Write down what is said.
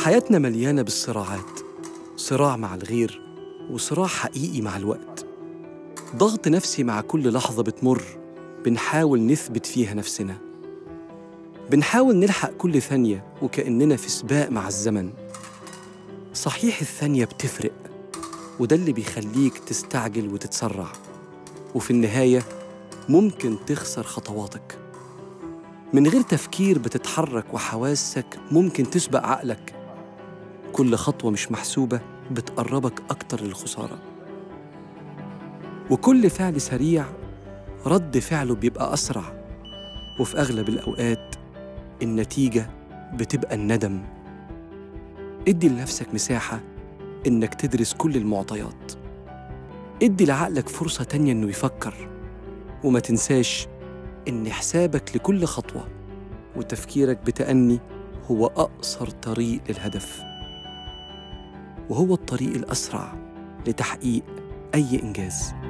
حياتنا مليانة بالصراعات صراع مع الغير وصراع حقيقي مع الوقت ضغط نفسي مع كل لحظة بتمر بنحاول نثبت فيها نفسنا بنحاول نلحق كل ثانية وكأننا في سباق مع الزمن صحيح الثانية بتفرق وده اللي بيخليك تستعجل وتتسرع وفي النهاية ممكن تخسر خطواتك من غير تفكير بتتحرك وحواسك ممكن تسبق عقلك كل خطوة مش محسوبة بتقربك أكتر للخسارة وكل فعل سريع رد فعله بيبقى أسرع وفي أغلب الأوقات النتيجة بتبقى الندم ادي لنفسك مساحة إنك تدرس كل المعطيات ادي لعقلك فرصة تانية إنه يفكر وما تنساش إن حسابك لكل خطوة وتفكيرك بتأني هو أقصر طريق للهدف وهو الطريق الأسرع لتحقيق أي إنجاز